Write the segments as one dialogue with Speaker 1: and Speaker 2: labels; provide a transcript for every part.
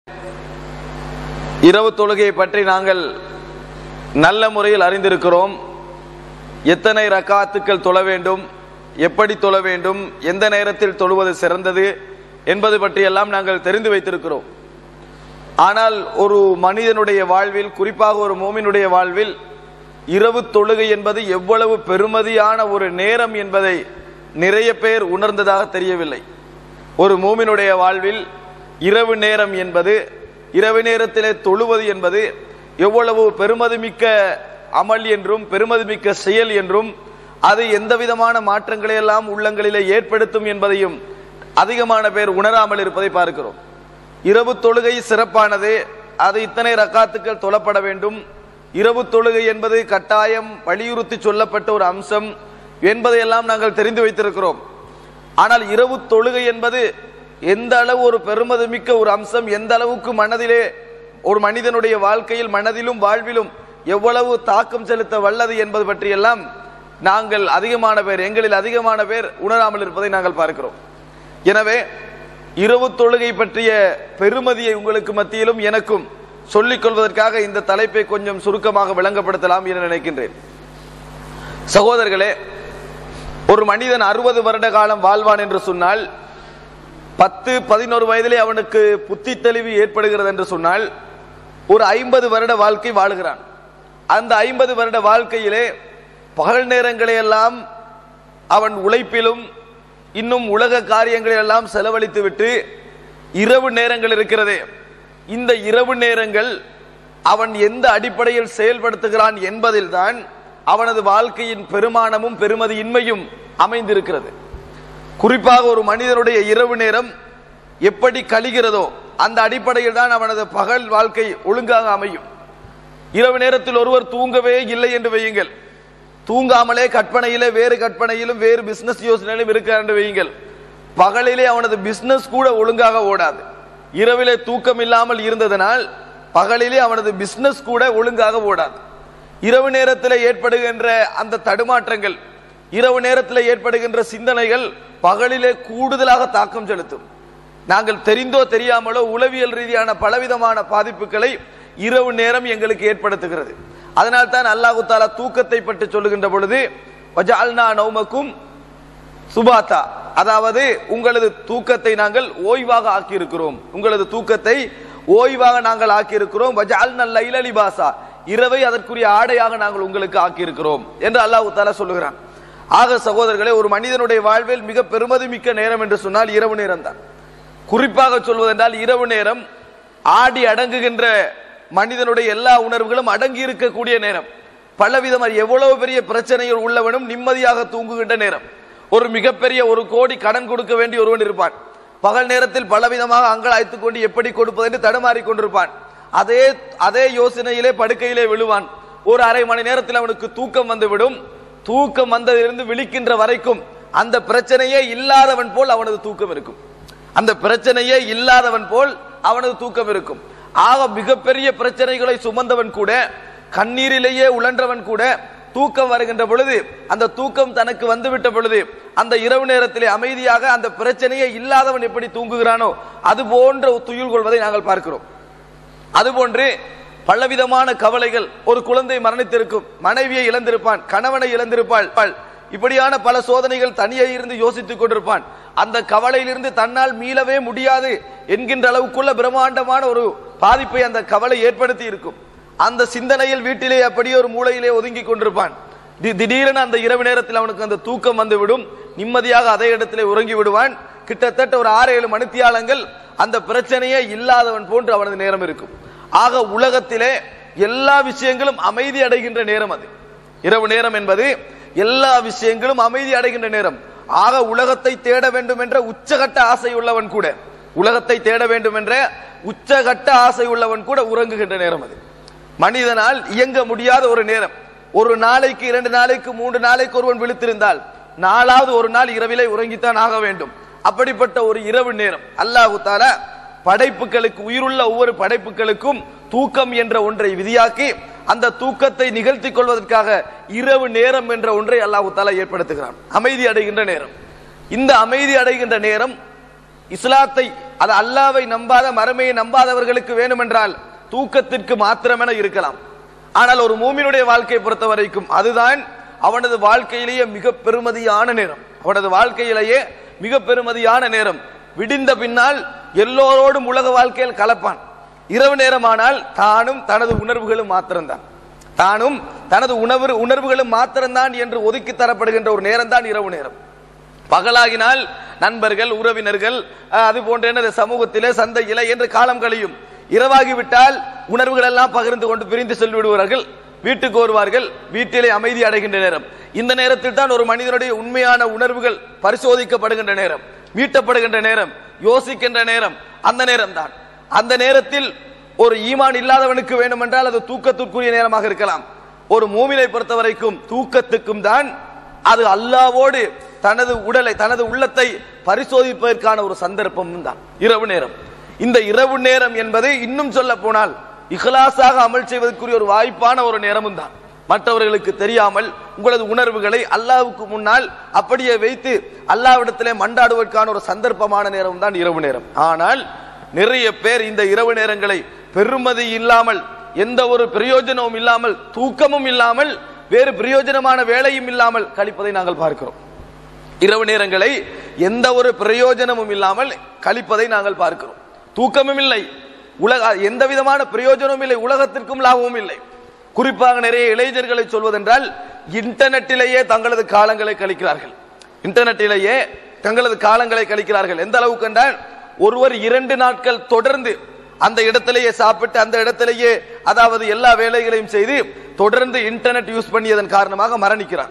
Speaker 1: இரவு தொழுகையை பற்றி நாங்கள் நல்ல முறையில் அறிந்திருக்கிறோம் எத்தனை ரக்காத்துக்கள் தொழ வேண்டும் எப்படி தொழ வேண்டும் எந்த நேரத்தில் தொழுவது சிறந்தது என்பது பற்றியெல்லாம் நாங்கள் தெரிந்து வைத்திருக்கிறோம் ஆனால் ஒரு மனிதனுடைய வாழ்வில் குறிப்பாக ஒரு மோமினுடைய வாழ்வில் இரவு தொழுகை என்பது எவ்வளவு பெருமதியான ஒரு நேரம் என்பதை நிறைய பேர் உணர்ந்ததாக தெரியவில்லை ஒரு மூமினுடைய வாழ்வில் இரவு நேரம் என்பது இரவு நேரத்திலே தொழுவது என்பது எவ்வளவு பெருமதிமிக்க அமல் என்றும் பெருமதிமிக்க செயல் என்றும் அது எந்த விதமான மாற்றங்களை எல்லாம் உள்ளங்களிலே ஏற்படுத்தும் என்பதையும் அதிகமான பேர் உணராமல் இருப்பதை பார்க்கிறோம் இரவு தொழுகை சிறப்பானது அது இத்தனை ரக்காத்துக்கள் தொழப்பட வேண்டும் இரவு தொழுகை என்பது கட்டாயம் வலியுறுத்தி சொல்லப்பட்ட ஒரு அம்சம் என்பதையெல்லாம் நாங்கள் தெரிந்து வைத்திருக்கிறோம் ஆனால் இரவு தொழுகை என்பது எந்த அளவு ஒரு பெருமதிமிக்க ஒரு அம்சம் எந்த அளவுக்கு மனதிலே ஒரு மனிதனுடைய வாழ்க்கையில் மனதிலும் வாழ்விலும் எவ்வளவு தாக்கம் செலுத்த வல்லது என்பது பற்றியெல்லாம் நாங்கள் அதிகமான பேர் எங்களில் அதிகமான பேர் உணராமல் இருப்பதை நாங்கள் பார்க்கிறோம் எனவே இரவு தொழுகை பற்றிய பெருமதியை உங்களுக்கு மத்தியிலும் எனக்கும் சொல்லிக் கொள்வதற்காக இந்த தலைப்பை கொஞ்சம் சுருக்கமாக விளங்கப்படுத்தலாம் என நினைக்கின்றேன் சகோதரர்களே ஒரு மனிதன் அறுபது வருட காலம் வாழ்வான் என்று சொன்னால் பத்து பதினோரு வயதிலே அவனுக்கு புத்தி தெளிவு ஏற்படுகிறது என்று சொன்னால் ஒரு ஐம்பது வருட வாழ்க்கை வாழுகிறான் அந்த ஐம்பது வருட வாழ்க்கையிலே பகல் நேரங்களை எல்லாம் அவன் உழைப்பிலும் இன்னும் உலக காரியங்களை எல்லாம் செலவழித்து விட்டு இரவு நேரங்கள் இருக்கிறதே இந்த இரவு நேரங்கள் அவன் எந்த அடிப்படையில் செயல்படுத்துகிறான் என்பதில்தான் அவனது வாழ்க்கையின் பெருமானமும் பெருமதியின்மையும் அமைந்திருக்கிறது குறிப்பாக ஒரு மனிதனுடைய இரவு நேரம் எப்படி கழிகிறதோ அந்த அடிப்படையில் தான் அவனது பகல் வாழ்க்கை ஒழுங்காக அமையும் இரவு நேரத்தில் ஒருவர் தூங்கவே இல்லை என்று வையுங்கள் தூங்காமலே கற்பனையிலே வேறு கற்பனையிலும் வேறு பிசினஸ் யோசனையிலும் இருக்கிறார் என்று வையுங்கள் பகலிலே அவனது பிசினஸ் கூட ஒழுங்காக ஓடாது இரவிலே தூக்கம் இல்லாமல் இருந்ததனால் பகலிலே அவனது பிசினஸ் கூட ஒழுங்காக ஓடாது இரவு நேரத்தில் ஏற்படுகின்ற அந்த தடுமாற்றங்கள் இரவு நேரத்தில் ஏற்படுகின்ற சிந்தனைகள் பகலிலே கூடுதலாக தாக்கம் செலுத்தும் நாங்கள் தெரிந்தோ தெரியாமலோ உளவியல் ரீதியான பலவிதமான பாதிப்புகளை இரவு நேரம் எங்களுக்கு ஏற்படுத்துகிறது அதனால் தான் அல்லாஹு தாலா தூக்கத்தை பற்றி சொல்லுகின்ற பொழுது வஜால்னா நௌமக்கும் சுபாத்தா அதாவது உங்களது தூக்கத்தை நாங்கள் ஓய்வாக ஆக்கியிருக்கிறோம் உங்களது தூக்கத்தை ஓய்வாக நாங்கள் ஆக்கியிருக்கிறோம் வஜால் நல்ல இலலிபாசா இரவை அதற்குரிய ஆடையாக நாங்கள் உங்களுக்கு ஆக்கியிருக்கிறோம் என்று அல்லாஹு தாலா சொல்லுகிறான் ஆக சகோதரர்களே ஒரு மனிதனுடைய வாழ்வில் மிக பெருமதி மிக்க நேரம் என்று சொன்னால் இரவு நேரம் தான் குறிப்பாக சொல்வதென்றால் இரவு நேரம் ஆடி அடங்குகின்ற மனிதனுடைய எல்லா உணர்வுகளும் அடங்கி இருக்கக்கூடிய நேரம் பலவிதமாக எவ்வளவு பெரிய பிரச்சனைகள் உள்ளவனும் நிம்மதியாக தூங்குகின்ற நேரம் ஒரு மிகப்பெரிய ஒரு கோடி கடன் கொடுக்க வேண்டிய ஒருவன் இருப்பான் பகல் நேரத்தில் பலவிதமாக அங்கலாய்த்துக் கொண்டு எப்படி கொடுப்பது என்று தடுமாறி கொண்டிருப்பான் அதே அதே யோசனையிலே படுக்கையிலே விழுவான் ஒரு அரை மணி நேரத்தில் அவனுக்கு தூக்கம் வந்துவிடும் தூக்கம் வந்ததிலிருந்து விழிக்கின்ற வரைக்கும் அந்த பிரச்சனையே இல்லாதவன் போல் அவனது தூக்கம் இருக்கும் அந்த பிரச்சனையே இல்லாதவன் போல் அவனது தூக்கம் இருக்கும் ஆக மிகப்பெரிய பிரச்சனைகளை சுமந்தவன் கூட கண்ணீரிலேயே உழன்றவன் கூட தூக்கம் வருகின்ற பொழுது அந்த தூக்கம் தனக்கு வந்துவிட்ட பொழுது அந்த இரவு நேரத்திலே அமைதியாக அந்த பிரச்சனையே இல்லாதவன் எப்படி தூங்குகிறானோ அது போன்ற துயில் கொள்வதை நாங்கள் பார்க்கிறோம் அதுபோன்று பலவிதமான கவலைகள் ஒரு குழந்தை மரணித்திருக்கும் மனைவியை இழந்திருப்பான் கணவனை இழந்திருப்பாள் இப்படியான பல சோதனைகள் தனியே இருந்து யோசித்துக் கொண்டிருப்பான் அந்த கவலையிலிருந்து தன்னால் மீளவே முடியாது என்கின்ற அளவுக்குள்ள பிரம்மாண்டமான ஒரு பாதிப்பை அந்த கவலை ஏற்படுத்தி இருக்கும் அந்த சிந்தனையில் வீட்டிலே அப்படியே ஒரு மூலையிலே ஒதுங்கி கொண்டிருப்பான் தி- திடீரென அந்த இரவு நேரத்தில் அவனுக்கு அந்த தூக்கம் வந்து விடும் நிம்மதியாக அதே இடத்திலே உறங்கி விடுவான் கிட்டத்தட்ட ஒரு ஆறு ஏழு மணித்தியாலங்கள் அந்த பிரச்சனையே இல்லாதவன் போன்று அவனது நேரம் இருக்கும் ஆக உலகத்திலே எல்லா விஷயங்களும் அமைதி அடைகின்ற நேரம் அது இரவு நேரம் என்பது எல்லா விஷயங்களும் அமைதி அடைகின்ற நேரம் ஆக உலகத்தை தேட வேண்டும் என்ற உச்சகட்ட ஆசை உள்ளவன் கூட உலகத்தை தேட வேண்டும் என்ற உச்சகட்ட ஆசை உள்ளவன் கூட உறங்குகின்ற நேரம் அது மனிதனால் இயங்க முடியாத ஒரு நேரம் ஒரு நாளைக்கு இரண்டு நாளைக்கு மூன்று நாளைக்கு ஒருவன் விழித்திருந்தால் நாலாவது ஒரு நாள் இரவிலே உறங்கித்தான் ஆக வேண்டும் அப்படிப்பட்ட ஒரு இரவு நேரம் அல்லாஹு தாலா படைப்புகளுக்கு உயிருள்ள ஒவ்வொரு படைப்புகளுக்கும் தூக்கம் என்ற ஒன்றை விதியாக்கி அந்த தூக்கத்தை நிகழ்த்திக் கொள்வதற்காக இரவு நேரம் என்ற ஒன்றை அல்லாஹு தாலா ஏற்படுத்துகிறான் அமைதி அடைகின்ற நேரம் இந்த அமைதி அடைகின்ற நேரம் இஸ்லாத்தை அது அல்லாவை நம்பாத மறுமையை நம்பாதவர்களுக்கு வேணுமென்றால் தூக்கத்திற்கு மாத்திரமென இருக்கலாம் ஆனால் ஒரு மூமினுடைய வாழ்க்கையை பொறுத்த வரைக்கும் அதுதான் அவனது வாழ்க்கையிலேயே மிக பெருமதியான நேரம் அவனது வாழ்க்கையிலேயே மிக பெருமதியான நேரம் விடிந்த பின்னால் எல்லோரோடும் உலக வாழ்க்கையில் கலப்பான் இரவு நேரமானால் தானும் தனது உணர்வுகளும் மாத்திரம்தான் தானும் தனது உணவு உணர்வுகளும் மாத்திரம்தான் என்று ஒதுக்கி தரப்படுகின்ற ஒரு நேரம் தான் இரவு நேரம் பகலாகினால் நண்பர்கள் உறவினர்கள் அஹ், அது போன்ற என்னது சமூகத்திலே சந்தையிலே என்று காலம் கழியும் இரவாகிவிட்டால் உணர்வுகள் எல்லாம் பகிர்ந்து கொண்டு பிரிந்து சென்று விடுவார்கள் வீட்டுக்கு வருவார்கள் வீட்டிலே அமைதி அடைகின்ற நேரம் இந்த நேரத்தில் தான் ஒரு மனிதனுடைய உண்மையான உணர்வுகள் பரிசோதிக்கப்படுகின்ற நேரம் மீட்டப்படுகின்ற நேரம் யோசிக்கின்ற நேரம் அந்த நேரம் தான் அந்த நேரத்தில் ஒரு ஈமான் இல்லாதவனுக்கு வேண்டுமென்றால் அது தூக்கத்திற்குரிய நேரமாக இருக்கலாம் ஒரு மூமினை பொறுத்த வரைக்கும் தூக்கத்துக்கும் தான் அது அல்லாவோடு தனது உடலை தனது உள்ளத்தை பரிசோதிப்பதற்கான ஒரு சந்தர்ப்பம் தான் இரவு நேரம் இந்த இரவு நேரம் என்பது இன்னும் சொல்ல போனால் இஹ்லாஸாக அமல் செய்வதற்குரிய ஒரு வாய்ப்பான ஒரு நேரமும் தான் மற்றவர்களுக்கு தெரியாமல் உங்களது உணர்வுகளை அல்லாஹ்வுக்கு முன்னால் அப்படியே வைத்து அல்லாவிடத்திலே மண்டாடுவதற்கான ஒரு சந்தர்ப்பமான நேரம் தான் இரவு நேரம் ஆனால் நிறைய பேர் இந்த இரவு நேரங்களை பெருமதி இல்லாமல் எந்த ஒரு பிரயோஜனமும் இல்லாமல் தூக்கமும் இல்லாமல் வேறு பிரயோஜனமான வேலையும் இல்லாமல் கழிப்பதை நாங்கள் பார்க்கிறோம் இரவு நேரங்களை எந்த ஒரு பிரயோஜனமும் இல்லாமல் கழிப்பதை நாங்கள் பார்க்கிறோம் தூக்கமும் இல்லை உலக எந்த விதமான பிரயோஜனமும் இல்லை உலகத்திற்கும் லாபமும் இல்லை குறிப்பாக நிறைய இளைஞர்களை சொல்வதென்றால் இன்டர்நெட்டிலேயே தங்களது காலங்களை கழிக்கிறார்கள் இன்டர்நெட்டிலேயே தங்களது காலங்களை கழிக்கிறார்கள் எந்த அளவுக்கு என்றால் ஒருவர் இரண்டு நாட்கள் தொடர்ந்து அந்த இடத்திலேயே சாப்பிட்டு அந்த இடத்திலேயே அதாவது எல்லா வேலைகளையும் செய்து தொடர்ந்து இன்டர்நெட் யூஸ் பண்ணியதன் காரணமாக மரணிக்கிறார்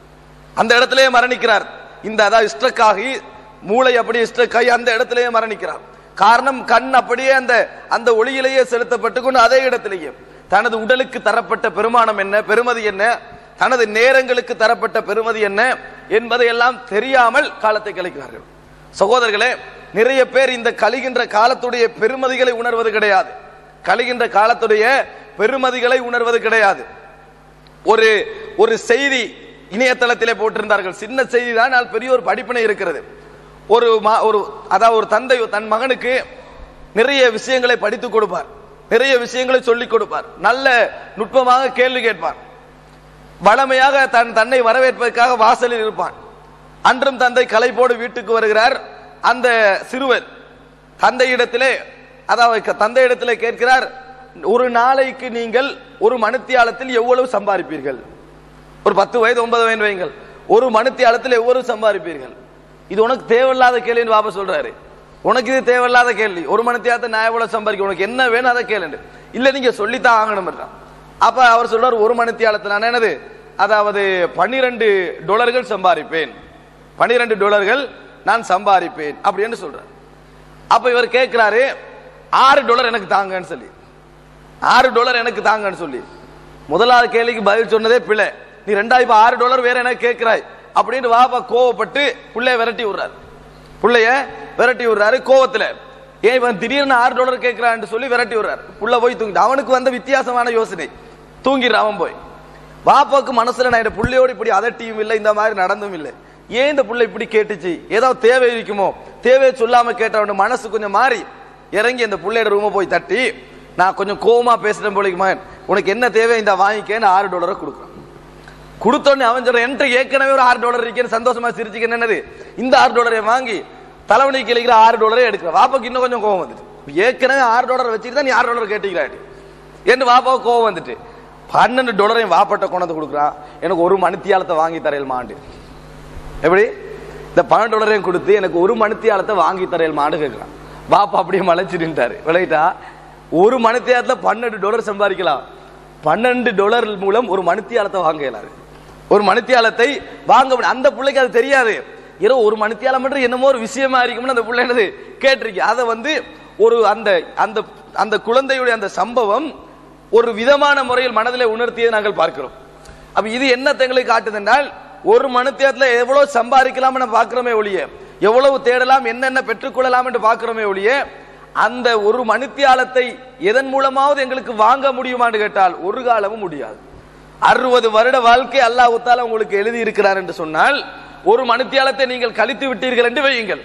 Speaker 1: அந்த இடத்திலேயே மரணிக்கிறார் இந்த அதாவது ஸ்ட்ரக் ஆகி மூளை அப்படியே ஸ்ட்ரக் ஆகி அந்த இடத்திலேயே மரணிக்கிறார் காரணம் கண் அப்படியே அந்த அந்த ஒளியிலேயே செலுத்தப்பட்டு கொண்டு அதே இடத்திலேயே தனது உடலுக்கு தரப்பட்ட பெருமானம் என்ன பெருமதி என்ன தனது நேரங்களுக்கு தரப்பட்ட பெருமதி என்ன என்பதை எல்லாம் தெரியாமல் காலத்தை கழிக்கிறார்கள் சகோதரர்களே நிறைய பேர் இந்த கழிகின்ற காலத்துடைய பெருமதிகளை உணர்வது கிடையாது கழிகின்ற காலத்துடைய பெருமதிகளை உணர்வது கிடையாது ஒரு ஒரு செய்தி இணையதளத்திலே போட்டிருந்தார்கள் சின்ன செய்தி தான் ஆனால் பெரிய ஒரு படிப்பினை இருக்கிறது ஒரு மா- ஒரு அதாவது ஒரு தந்தை தன் மகனுக்கு நிறைய விஷயங்களை படித்துக் கொடுப்பார் நிறைய விஷயங்களை சொல்லிக் கொடுப்பார் நல்ல நுட்பமாக கேள்வி கேட்பார் வளமையாக தன் தன்னை வரவேற்பதற்காக வாசலில் இருப்பான் அன்றும் தந்தை களைப்போடு வீட்டுக்கு வருகிறார் அந்த சிறுவர் தந்தையிடத்திலே அதாவது க- தந்தையிடத்திலே கேட்கிறார் ஒரு நாளைக்கு நீங்கள் ஒரு மணித்தியாலத்தில் எவ்வளவு சம்பாதிப்பீர்கள் ஒரு பத்து வயது ஒன்பது வயது வைங்கள் ஒரு மணித்தியாலத்தில் எவ்வளவு சம்பாதிப்பீர்கள் இது உனக்கு தேவையில்லாத கேள்வின்னு பாப்பா சொல்றாரு உனக்கு இது தேவையில்லாத கேள்வி ஒரு மணித்தியாலத்தை நான் எவ்வளவு சம்பாதிக்க உனக்கு என்ன வேணும் அதை கேளுண்டு இல்ல நீங்க சொல்லித்தான் ஆகணும் அப்ப அவர் சொல்றார் ஒரு மணித்தியாலத்தில் நான் என்னது அதாவது பன்னிரண்டு டாலர்கள் சம்பாதிப்பேன் பன்னிரண்டு டாலர்கள் நான் சம்பாதிப்பேன் அப்படின்னு சொல்றார் அப்ப இவர் கேட்கிறாரு ஆறு டாலர் எனக்கு தாங்கன்னு சொல்லி ஆறு டாலர் எனக்கு தாங்கன்னு சொல்லி முதலாவது கேள்விக்கு பதில் சொன்னதே பிள்ளை நீ ரெண்டாயிரம் இப்ப ஆறு டாலர் வேற எனக்கு கேட்கிறாய் அப்படின்னு வாப்பா கோவப்பட்டு புள்ளைய விரட்டி விடுறாரு புள்ளைய விரட்டி விடுறாரு கோவத்துல ஏன் இவன் திடீர்னு ஆறு டாலர் கேட்கிறான்னு சொல்லி விரட்டி விடுறாரு புள்ள போய் தூங்கிட்டு அவனுக்கு வந்த வித்தியாசமான யோசனை தூங்கிடுறான் அவன் போய் பாப்பாவுக்கு மனசுல நான் இந்த புள்ளையோடு இப்படி அதட்டியும் இல்லை இந்த மாதிரி நடந்தும் இல்லை ஏன் இந்த புள்ளை இப்படி கேட்டுச்சு ஏதாவது தேவை இருக்குமோ தேவையை சொல்லாம கேட்டவன் மனசு கொஞ்சம் மாறி இறங்கி அந்த புள்ளையோட ரூமை போய் தட்டி நான் கொஞ்சம் கோவமா பேசுறேன் போலிக்கு மகன் உனக்கு என்ன தேவை இந்த வாங்கிக்கன்னு ஆறு டாலரை கொடுக்குறான் கொடுத்தோடனே அவன் சொல்ற என்கிட்ட ஏற்கனவே ஒரு ஆறு டாலர் இருக்கேன்னு சந்தோஷமா சிரிச்சுக்க என்னது இந்த ஆறு டாலரை வாங்கி தலைவணி கிளிக்கிற ஆறு டாலரை எடுக்கிற வாப்பாக்கு இன்னும் கொஞ்சம் கோவம் வந்துட்டு ஏற்கனவே ஆறு டாலர் வச்சுட்டு தான் நீ ஆறு டாலர் கேட்டீங்களாட்டி என்று வாப்பாவுக்கு கோவம் வந்துட்டு பன்னெண்டு டாலரையும் வாப்பட்ட கொண்டு கொடுக்குறான் எனக்கு ஒரு மணித்தியாலத்தை வாங்கி தரையல்மாண்டு எப்படி இந்த பன்னெண்டு டாலரையும் கொடுத்து எனக்கு ஒரு மணித்தியாலத்தை வாங்கி தரையல்மாண்டு கேட்கிறான் வாப்பா அப்படியே மலைச்சிருந்தாரு விளையிட்டா ஒரு மணித்தியாலத்துல பன்னெண்டு டாலர் சம்பாதிக்கலாம் பன்னெண்டு டாலர் மூலம் ஒரு மணித்தியாலத்தை வாங்க இயலாது ஒரு மணித்தியாலத்தை வாங்க முடியும் அந்த பிள்ளைக்கு அது தெரியாது ஏதோ ஒரு மணித்தியாலம் மட்டும் என்னமோ ஒரு விஷயமா இருக்கும்னு அந்த பிள்ளை என்னது கேட்டிருக்கு அதை வந்து ஒரு அந்த அந்த அந்த குழந்தையுடைய அந்த சம்பவம் ஒரு விதமான முறையில் மனதிலே உணர்த்தியதை நாங்கள் பார்க்கிறோம் அப்ப இது என்ன எங்களுக்கு காட்டுதுன்றால் ஒரு மணித்தியாலத்துல எவ்வளவு சம்பாதிக்கலாம் நம்ம பார்க்கிறோமே ஒழிய எவ்வளவு தேடலாம் என்னென்ன பெற்றுக்கொள்ளலாம் என்று பார்க்கிறோமே ஒழிய அந்த ஒரு மணித்தியாலத்தை எதன் மூலமாவது எங்களுக்கு வாங்க முடியுமான்னு கேட்டால் ஒரு காலமும் முடியாது அறுபது வருட வாழ்க்கை அல்லாஹ் தாலா உங்களுக்கு எழுதி இருக்கிறார் என்று சொன்னால் ஒரு மணித்தியாலத்தை நீங்கள் கழித்து விட்டீர்கள் என்று வையுங்கள்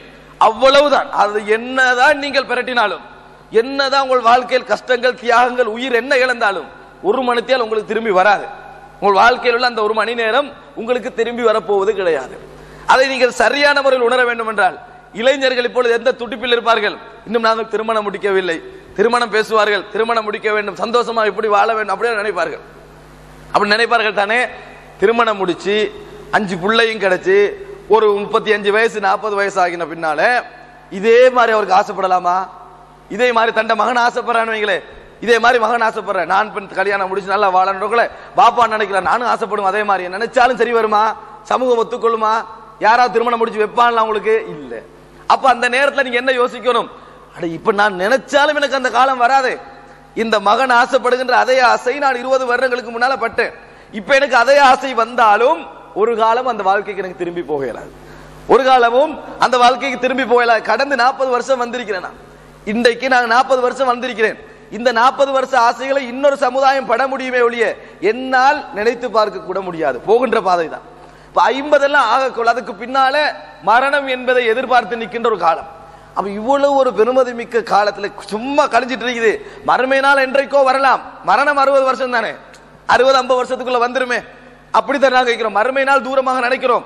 Speaker 1: அவ்வளவுதான் அது என்னதான் நீங்கள் பிரட்டினாலும் என்னதான் உங்கள் வாழ்க்கையில் கஷ்டங்கள் தியாகங்கள் உயிர் என்ன இழந்தாலும் ஒரு மணித்தியால் உங்களுக்கு திரும்பி வராது உங்கள் வாழ்க்கையில் உள்ள அந்த ஒரு மணி நேரம் உங்களுக்கு திரும்பி வரப்போவது கிடையாது அதை நீங்கள் சரியான முறையில் உணர வேண்டும் என்றால் இளைஞர்கள் இப்பொழுது எந்த துடிப்பில் இருப்பார்கள் இன்னும் நாங்கள் திருமணம் முடிக்கவில்லை திருமணம் பேசுவார்கள் திருமணம் முடிக்க வேண்டும் சந்தோஷமா இப்படி வாழ வேண்டும் அப்படியே நினைப்பார்கள் அப்படி நினைப்பார்கள் தானே திருமணம் முடிச்சு அஞ்சு பிள்ளையும் கிடைச்சு ஒரு முப்பத்தி அஞ்சு வயசு நாற்பது வயசு ஆகின பின்னால இதே மாதிரி அவருக்கு ஆசைப்படலாமா இதே மாதிரி தண்ட மகன் ஆசைப்படுறான்னு வைங்களே இதே மாதிரி மகன் ஆசைப்படுறேன் நான் பெண் கல்யாணம் முடிச்சு நல்லா வாழணும்ல பாப்பா நினைக்கிறேன் நானும் ஆசைப்படுவேன் அதே மாதிரி நினைச்சாலும் சரி வருமா சமூகம் ஒத்துக்கொள்ளுமா யாராவது திருமணம் முடிச்சு வைப்பான்ல உங்களுக்கு இல்ல அப்ப அந்த நேரத்துல நீங்க என்ன யோசிக்கணும் அட இப்ப நான் நினைச்சாலும் எனக்கு அந்த காலம் வராதே இந்த மகன் ஆசைப்படுகின்ற அதே ஆசை நான் இருபது வருடங்களுக்கு முன்னால பட்டேன் இப்ப எனக்கு அதே ஆசை வந்தாலும் ஒரு காலம் அந்த வாழ்க்கைக்கு எனக்கு திரும்பி போக இயலாது ஒரு காலமும் அந்த வாழ்க்கைக்கு திரும்பி போகல கடந்து நாற்பது வருஷம் வந்திருக்கிறேன் நான் இன்றைக்கு நான் நாற்பது வருஷம் வந்திருக்கிறேன் இந்த நாற்பது வருஷ ஆசைகளை இன்னொரு சமுதாயம் பட முடியுமே ஒழிய என்னால் நினைத்து பார்க்க கூட முடியாது போகின்ற பாதை தான் இப்ப ஐம்பதெல்லாம் ஆகக்குள்ள அதுக்கு பின்னால மரணம் என்பதை எதிர்பார்த்து நிற்கின்ற ஒரு காலம் அப்ப இவ்வளவு ஒரு பெருமதி மிக்க காலத்துல சும்மா கழிஞ்சிட்டு இருக்குது மறுமை நாள் என்றைக்கோ வரலாம் மரணம் அறுபது வருஷம் தானே அறுபது ஐம்பது வருஷத்துக்குள்ள வந்துருமே அப்படித்தான் நாங்க இருக்கிறோம் மறுமை நாள் தூரமாக நினைக்கிறோம்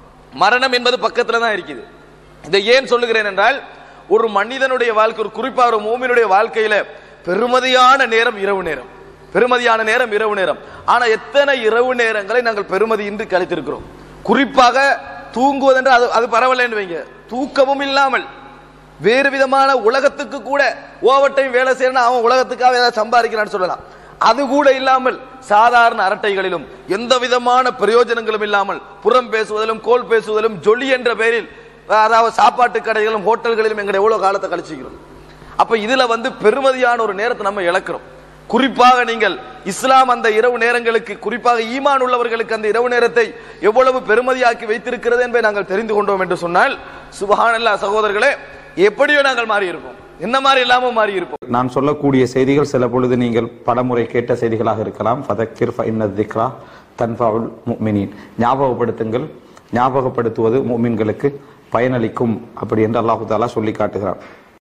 Speaker 1: மரணம் என்பது பக்கத்துல தான் இருக்குது இதை ஏன் சொல்லுகிறேன் என்றால் ஒரு மனிதனுடைய வாழ்க்கை ஒரு குறிப்பா ஒரு மூமினுடைய வாழ்க்கையில பெருமதியான நேரம் இரவு நேரம் பெருமதியான நேரம் இரவு நேரம் ஆனா எத்தனை இரவு நேரங்களை நாங்கள் பெருமதியின்றி கழித்திருக்கிறோம் குறிப்பாக தூங்குவதென்று அது அது பரவாயில்லைன்னு வைங்க தூக்கமும் இல்லாமல் வேறு விதமான உலகத்துக்கு கூட ஓவர் டைம் வேலை செய்யணும் அவன் உலகத்துக்காக ஏதாவது சம்பாதிக்கிறான்னு சொல்லலாம் அது கூட இல்லாமல் சாதாரண அரட்டைகளிலும் எந்த விதமான பிரயோஜனங்களும் இல்லாமல் புறம் பேசுவதிலும் கோல் பேசுவதிலும் ஜொலி என்ற பெயரில் அதாவது சாப்பாட்டு கடைகளும் ஹோட்டல்களிலும் எங்களை எவ்வளவு காலத்தை கழிச்சுக்கிறோம் அப்ப இதுல வந்து பெருமதியான ஒரு நேரத்தை நம்ம இழக்கிறோம் குறிப்பாக நீங்கள் இஸ்லாம் அந்த இரவு நேரங்களுக்கு குறிப்பாக ஈமான் உள்ளவர்களுக்கு அந்த இரவு நேரத்தை எவ்வளவு பெருமதியாக்கி வைத்திருக்கிறது என்பதை நாங்கள் தெரிந்து கொண்டோம் என்று சொன்னால் சுபஹானல்லா சகோதரர்களே எப்படியோ நாங்கள் மாறி இருப்போம் என்ன மாதிரி இல்லாம மாறி இருப்போம்
Speaker 2: நான் சொல்லக்கூடிய செய்திகள் சில பொழுது நீங்கள் பலமுறை கேட்ட செய்திகளாக இருக்கலாம் ஃபதக்கிர் ஃபஇன்னத்திக்ரா தன்ஃபவுல் முஃமினீன் ஞாபகப்படுத்துங்கள் ஞாபகப்படுத்துவது முஃமின்களுக்கு பயனளிக்கும் அப்படி என்று அல்லாஹு தாலா சொல்லி காட்டுகிறான்